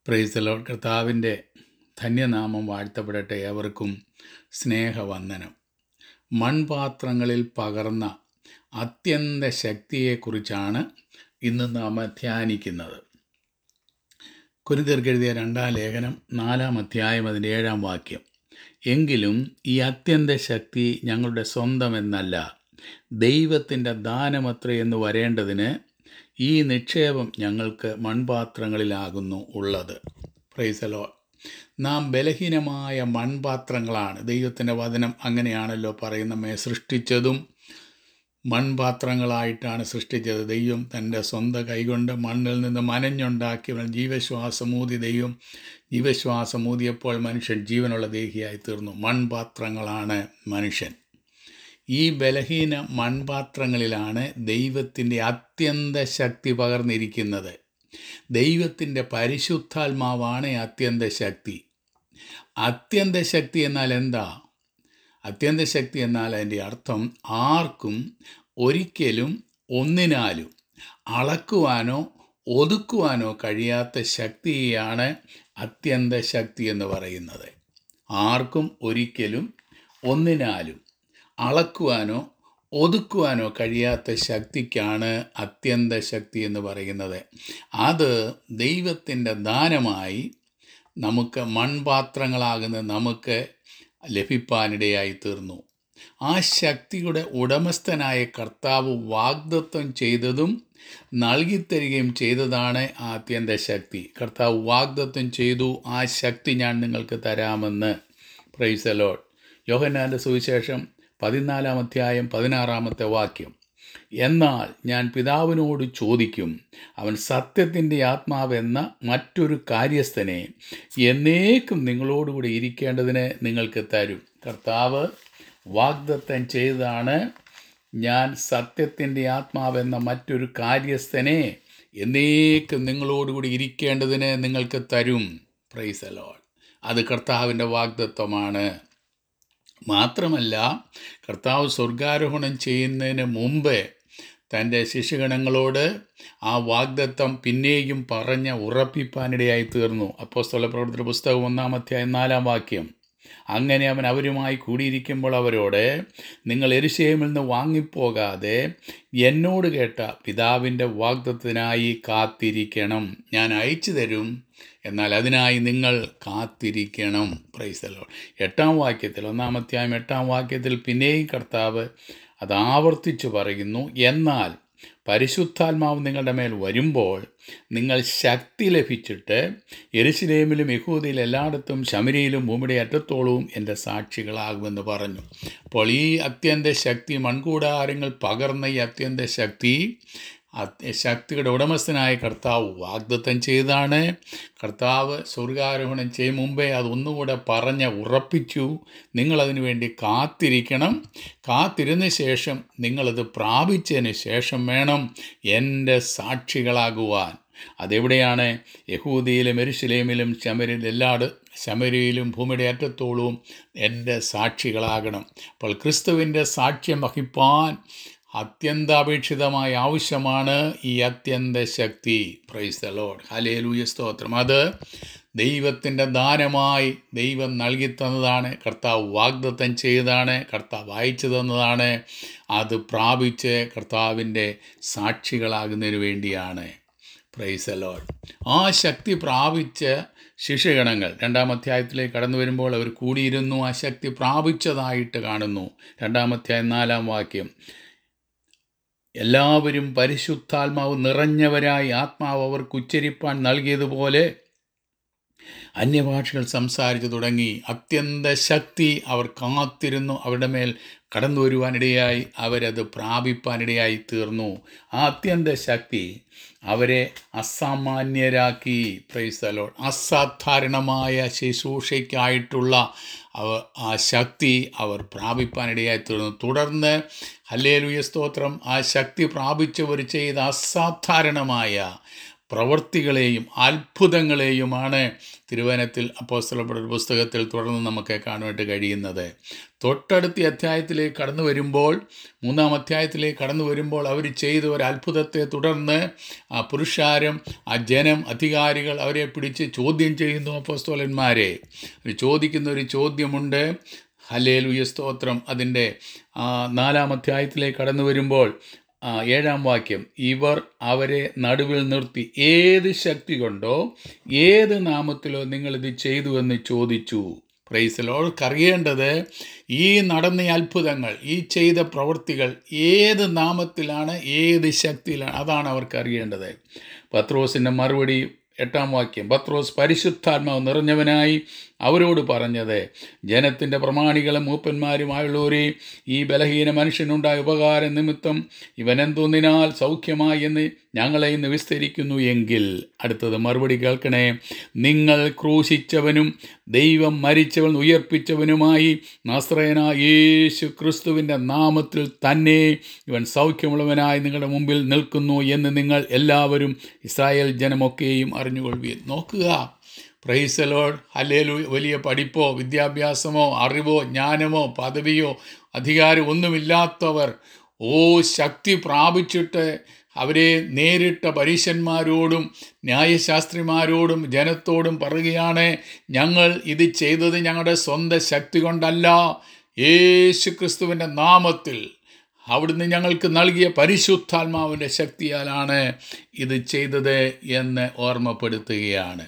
പ്രൈസലോ കർത്താവിൻ്റെ ധന്യനാമം വാഴ്ത്തപ്പെടട്ടെ ഏവർക്കും സ്നേഹവന്ദനം മൺപാത്രങ്ങളിൽ പകർന്ന അത്യന്ത ശക്തിയെക്കുറിച്ചാണ് ഇന്ന് നാം ധ്യാനിക്കുന്നത് കുരുതീർക്കെഴുതിയ രണ്ടാം ലേഖനം നാലാം അധ്യായം അതിൻ്റെ ഏഴാം വാക്യം എങ്കിലും ഈ അത്യന്ത ശക്തി ഞങ്ങളുടെ സ്വന്തമെന്നല്ല ദൈവത്തിൻ്റെ ദാനമത്ര എന്ന് വരേണ്ടതിന് ഈ നിക്ഷേപം ഞങ്ങൾക്ക് മൺപാത്രങ്ങളിലാകുന്നു ഉള്ളത് പ്രൈസലോ നാം ബലഹീനമായ മൺപാത്രങ്ങളാണ് ദൈവത്തിൻ്റെ വചനം അങ്ങനെയാണല്ലോ പറയുന്ന നമ്മെ സൃഷ്ടിച്ചതും മൺപാത്രങ്ങളായിട്ടാണ് സൃഷ്ടിച്ചത് ദൈവം തൻ്റെ സ്വന്തം കൈകൊണ്ട് മണ്ണിൽ നിന്ന് മനഞ്ഞുണ്ടാക്കിയ ജീവശ്വാസമൂതി ദൈവം ജീവശ്വാസമൂതിയപ്പോൾ മനുഷ്യൻ ജീവനുള്ള ദേഹിയായി തീർന്നു മൺപാത്രങ്ങളാണ് മനുഷ്യൻ ഈ ബലഹീന മൺപാത്രങ്ങളിലാണ് ദൈവത്തിൻ്റെ അത്യന്ത ശക്തി പകർന്നിരിക്കുന്നത് ദൈവത്തിൻ്റെ പരിശുദ്ധാത്മാവാണ് അത്യന്ത ശക്തി അത്യന്ത ശക്തി എന്നാൽ എന്താ അത്യന്ത ശക്തി എന്നാൽ അതിൻ്റെ അർത്ഥം ആർക്കും ഒരിക്കലും ഒന്നിനാലും അളക്കുവാനോ ഒതുക്കുവാനോ കഴിയാത്ത ശക്തിയാണ് അത്യന്ത ശക്തി എന്ന് പറയുന്നത് ആർക്കും ഒരിക്കലും ഒന്നിനാലും അളക്കുവാനോ ഒതുക്കുവാനോ കഴിയാത്ത ശക്തിക്കാണ് അത്യന്ത ശക്തി എന്ന് പറയുന്നത് അത് ദൈവത്തിൻ്റെ ദാനമായി നമുക്ക് മൺപാത്രങ്ങളാകുന്ന നമുക്ക് ലഭിപ്പാനിടയായി തീർന്നു ആ ശക്തിയുടെ ഉടമസ്ഥനായ കർത്താവ് വാഗ്ദത്വം ചെയ്തതും നൽകിത്തരികയും ചെയ്തതാണ് ആ അത്യന്ത ശക്തി കർത്താവ് വാഗ്ദത്വം ചെയ്തു ആ ശക്തി ഞാൻ നിങ്ങൾക്ക് തരാമെന്ന് പ്രൈസലോഡ് യോഹന്നാൻ്റെ സുവിശേഷം പതിനാലാം അധ്യായം പതിനാറാമത്തെ വാക്യം എന്നാൽ ഞാൻ പിതാവിനോട് ചോദിക്കും അവൻ സത്യത്തിൻ്റെ ആത്മാവെന്ന മറ്റൊരു കാര്യസ്ഥനെ എന്നേക്കും നിങ്ങളോടുകൂടി ഇരിക്കേണ്ടതിന് നിങ്ങൾക്ക് തരും കർത്താവ് വാഗ്ദത്തം ചെയ്താണ് ഞാൻ സത്യത്തിൻ്റെ ആത്മാവെന്ന മറ്റൊരു കാര്യസ്ഥനെ എന്നേക്കും നിങ്ങളോടുകൂടി ഇരിക്കേണ്ടതിന് നിങ്ങൾക്ക് തരും പ്രൈസലോൾ അത് കർത്താവിൻ്റെ വാഗ്ദത്വമാണ് മാത്രമല്ല കർത്താവ് സ്വർഗാരോഹണം ചെയ്യുന്നതിന് മുമ്പ് തൻ്റെ ശിശുഗണങ്ങളോട് ആ വാഗ്ദത്തം പിന്നെയും പറഞ്ഞ് ഉറപ്പിപ്പാനിടയായി തീർന്നു അപ്പോൾ സ്ഥലപ്രവർത്തന പുസ്തകം ഒന്നാമധ്യായ നാലാം വാക്യം അങ്ങനെ അവൻ അവരുമായി കൂടിയിരിക്കുമ്പോൾ അവരോട് നിങ്ങൾ എരുശേമിൽ നിന്ന് വാങ്ങിപ്പോകാതെ എന്നോട് കേട്ട പിതാവിൻ്റെ വാഗ്ദത്തിനായി കാത്തിരിക്കണം ഞാൻ അയച്ചു തരും എന്നാൽ അതിനായി നിങ്ങൾ കാത്തിരിക്കണം പ്രൈസലോ എട്ടാം വാക്യത്തിൽ ഒന്നാമത്തെയായും എട്ടാം വാക്യത്തിൽ പിന്നെയും കർത്താവ് അത് ആവർത്തിച്ചു പറയുന്നു എന്നാൽ പരിശുദ്ധാത്മാവ് നിങ്ങളുടെ മേൽ വരുമ്പോൾ നിങ്ങൾ ശക്തി ലഭിച്ചിട്ട് എരുശിലേമിലും യഹൂദിയിൽ എല്ലായിടത്തും ശമരിയിലും ഭൂമിയുടെ അറ്റത്തോളവും എൻ്റെ സാക്ഷികളാകുമെന്ന് പറഞ്ഞു അപ്പോൾ ഈ അത്യന്ത ശക്തി മൺകൂടാരങ്ങൾ പകർന്ന ഈ അത്യന്ത ശക്തി ശക്തിയുടെ ഉടമസ്ഥനായ കർത്താവ് വാഗ്ദത്തം ചെയ്താണ് കർത്താവ് സ്വർഗാരോഹണം ചെയ്യും മുമ്പേ അതൊന്നുകൂടെ പറഞ്ഞ് ഉറപ്പിച്ചു നിങ്ങളതിനു വേണ്ടി കാത്തിരിക്കണം കാത്തിരുന്ന ശേഷം നിങ്ങളത് പ്രാപിച്ചതിന് ശേഷം വേണം എൻ്റെ സാക്ഷികളാകുവാൻ അതെവിടെയാണ് യഹൂദിയിലും എരുശലേമിലും ശമരിൽ എല്ലാട് ശമരിയിലും ഭൂമിയുടെ അറ്റത്തോളവും എൻ്റെ സാക്ഷികളാകണം അപ്പോൾ ക്രിസ്തുവിൻ്റെ സാക്ഷ്യം വഹിപ്പാൻ അത്യന്താപേക്ഷിതമായ ആവശ്യമാണ് ഈ അത്യന്ത ശക്തി പ്രൈസ് ദ ലോഡ് ഹലേലൂയ സ്തോത്രം അത് ദൈവത്തിൻ്റെ ദാനമായി ദൈവം നൽകി തന്നതാണ് കർത്താവ് വാഗ്ദത്തം ചെയ്തതാണ് കർത്താവ് അയച്ചു തന്നതാണ് അത് പ്രാപിച്ച് കർത്താവിൻ്റെ സാക്ഷികളാകുന്നതിന് വേണ്ടിയാണ് പ്രൈസ് ലോഡ് ആ ശക്തി പ്രാപിച്ച് ശിഷ്യഗണങ്ങൾ രണ്ടാം അധ്യായത്തിലേക്ക് കടന്നു വരുമ്പോൾ അവർ കൂടിയിരുന്നു ആ ശക്തി പ്രാപിച്ചതായിട്ട് കാണുന്നു രണ്ടാം അധ്യായം നാലാം വാക്യം എല്ലാവരും പരിശുദ്ധാത്മാവ് നിറഞ്ഞവരായി ആത്മാവ് അവർക്ക് ഉച്ചരിപ്പാൻ നൽകിയതുപോലെ അന്യഭാഷകൾ സംസാരിച്ചു തുടങ്ങി അത്യന്ത ശക്തി അവർ കാത്തിരുന്നു അവരുടെ മേൽ കടന്നു വരുവാനിടയായി അവരത് പ്രാപിപ്പാനിടയായി തീർന്നു ആ അത്യന്ത ശക്തി അവരെ അസാമാന്യരാക്കി പ്രൈസലോ അസാധാരണമായ ശുശ്രൂഷയ്ക്കായിട്ടുള്ള അവ ആ ശക്തി അവർ പ്രാപിപ്പാനിടയായി തീർന്നു തുടർന്ന് ഹല്ലേലുയ സ്തോത്രം ആ ശക്തി പ്രാപിച്ചവർ ചെയ്ത അസാധാരണമായ പ്രവൃത്തികളെയും അത്ഭുതങ്ങളെയുമാണ് തിരുവനത്തിൽ അപ്പോസ്തലപ്പെട്ട പുസ്തകത്തിൽ തുടർന്ന് നമുക്ക് കാണുവാനായിട്ട് കഴിയുന്നത് തൊട്ടടുത്ത അധ്യായത്തിലേക്ക് കടന്നു വരുമ്പോൾ മൂന്നാം അധ്യായത്തിലേക്ക് കടന്നു വരുമ്പോൾ അവർ ചെയ്ത ഒരു അത്ഭുതത്തെ തുടർന്ന് ആ പുരുഷാരം ആ ജനം അധികാരികൾ അവരെ പിടിച്ച് ചോദ്യം ചെയ്യുന്നു അപ്പോസ്തോലന്മാരെ ഒരു ചോദിക്കുന്ന ഒരു ചോദ്യമുണ്ട് ഹലേലുയ സ്തോത്രം അതിൻ്റെ ആ, നാലാം അധ്യായത്തിലേക്ക് കടന്നു വരുമ്പോൾ ആ, ഏഴാം വാക്യം ഇവർ അവരെ നടുവിൽ നിർത്തി ഏത് ശക്തി കൊണ്ടോ ഏത് നാമത്തിലോ നിങ്ങളിത് ചെയ്തു എന്ന് ചോദിച്ചു പ്രൈസലോ അറിയേണ്ടത് ഈ നടന്ന ഈ അത്ഭുതങ്ങൾ ഈ ചെയ്ത പ്രവൃത്തികൾ ഏത് നാമത്തിലാണ് ഏത് ശക്തിയിലാണ് അതാണ് അവർക്ക് അറിയേണ്ടത് പത്രോസിൻ്റെ മറുപടി എട്ടാം വാക്യം പത്രോസ് പരിശുദ്ധാത്മാവ് നിറഞ്ഞവനായി അവരോട് പറഞ്ഞത് ജനത്തിൻ്റെ പ്രമാണികളും മൂപ്പന്മാരുമായുള്ളവരെ ഈ ബലഹീന മനുഷ്യനുണ്ടായ ഉപകാര നിമിത്തം ഇവനെന്തൊന്നിനാൽ സൗഖ്യമായി എന്ന് ഞങ്ങളെ ഇന്ന് വിസ്തരിക്കുന്നു എങ്കിൽ അടുത്തത് മറുപടി കേൾക്കണേ നിങ്ങൾ ക്രൂശിച്ചവനും ദൈവം മരിച്ചവൻ ഉയർപ്പിച്ചവനുമായി നസ്രയന യേശു ക്രിസ്തുവിൻ്റെ നാമത്തിൽ തന്നെ ഇവൻ സൗഖ്യമുള്ളവനായി നിങ്ങളുടെ മുമ്പിൽ നിൽക്കുന്നു എന്ന് നിങ്ങൾ എല്ലാവരും ഇസ്രായേൽ ജനമൊക്കെയും അറിഞ്ഞുകൊള്ളുകയും നോക്കുക പ്രൈസലോഡ് അല്ലേലു വലിയ പഠിപ്പോ വിദ്യാഭ്യാസമോ അറിവോ ജ്ഞാനമോ പദവിയോ അധികാരം ഒന്നുമില്ലാത്തവർ ഓ ശക്തി പ്രാപിച്ചിട്ട് അവരെ നേരിട്ട പരീശന്മാരോടും ന്യായശാസ്ത്രിമാരോടും ജനത്തോടും പറയുകയാണ് ഞങ്ങൾ ഇത് ചെയ്തത് ഞങ്ങളുടെ സ്വന്തം ശക്തി കൊണ്ടല്ല യേശു ക്രിസ്തുവിൻ്റെ നാമത്തിൽ അവിടുന്ന് ഞങ്ങൾക്ക് നൽകിയ പരിശുദ്ധാത്മാവിൻ്റെ ശക്തിയാലാണ് ഇത് ചെയ്തത് എന്ന് ഓർമ്മപ്പെടുത്തുകയാണ്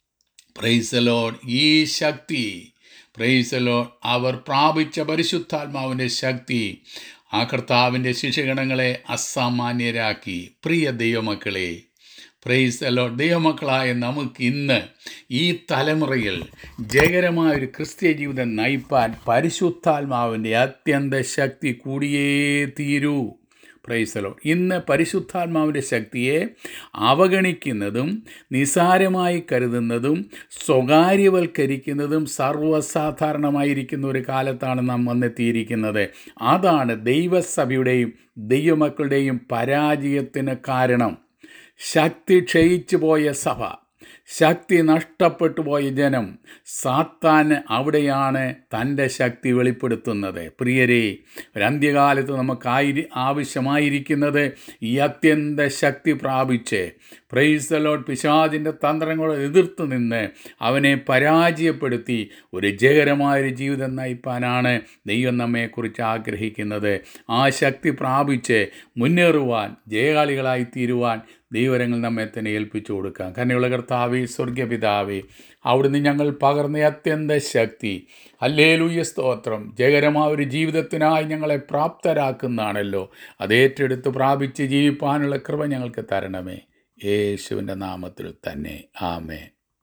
പ്രൈസലോൺ ഈ ശക്തി പ്രൈസലോൺ അവർ പ്രാപിച്ച പരിശുദ്ധാത്മാവിൻ്റെ ശക്തി ആ കർത്താവിൻ്റെ ശിശുഗണങ്ങളെ അസാമാന്യരാക്കി പ്രിയ ദൈവമക്കളെ പ്രൈസ് അലോ ദൈവമക്കളായ നമുക്ക് ഇന്ന് ഈ തലമുറയിൽ ജയകരമായ ഒരു ക്രിസ്ത്യ ജീവിതം നയിപ്പാൻ പരിശുദ്ധാത്മാവിൻ്റെ അത്യന്ത ശക്തി കൂടിയേ തീരൂ പ്രൈസലോ ഇന്ന് പരിശുദ്ധാത്മാവിൻ്റെ ശക്തിയെ അവഗണിക്കുന്നതും നിസാരമായി കരുതുന്നതും സ്വകാര്യവൽക്കരിക്കുന്നതും സർവ്വസാധാരണമായിരിക്കുന്ന ഒരു കാലത്താണ് നാം വന്നെത്തിയിരിക്കുന്നത് അതാണ് ദൈവസഭയുടെയും ദൈവമക്കളുടെയും പരാജയത്തിന് കാരണം ശക്തി ക്ഷയിച്ചു പോയ സഭ ശക്തി നഷ്ടപ്പെട്ടു പോയ ജനം സാത്താൻ അവിടെയാണ് തൻ്റെ ശക്തി വെളിപ്പെടുത്തുന്നത് പ്രിയരെ ഒരു അന്ത്യകാലത്ത് നമുക്കായി ആവശ്യമായിരിക്കുന്നത് ഈ അത്യന്ത ശക്തി പ്രാപിച്ച് പ്രൈസലോട്ട് പിശാചിൻ്റെ തന്ത്രങ്ങളെ എതിർത്ത് നിന്ന് അവനെ പരാജയപ്പെടുത്തി ഒരു ജയകരമായൊരു ജീവിതം നയിപ്പാനാണ് ദൈവം നമ്മെക്കുറിച്ച് ആഗ്രഹിക്കുന്നത് ആ ശക്തി പ്രാപിച്ച് മുന്നേറുവാൻ ജയകാളികളായി തീരുവാൻ ദൈവരങ്ങൾ നമ്മെ തന്നെ ഏൽപ്പിച്ചു കൊടുക്കാം കന്നുള്ള കർത്താവേ സ്വർഗപിതാവേ അവിടുന്ന് ഞങ്ങൾ പകർന്ന അത്യന്ത ശക്തി അല്ലേലൂയ സ്തോത്രം ജയകരമായ ഒരു ജീവിതത്തിനായി ഞങ്ങളെ പ്രാപ്തരാക്കുന്നതാണല്ലോ അത് ഏറ്റെടുത്ത് പ്രാപിച്ച് ജീവിപ്പാനുള്ള കൃപ ഞങ്ങൾക്ക് തരണമേ യേശുവിൻ്റെ നാമത്തിൽ തന്നെ ആമേ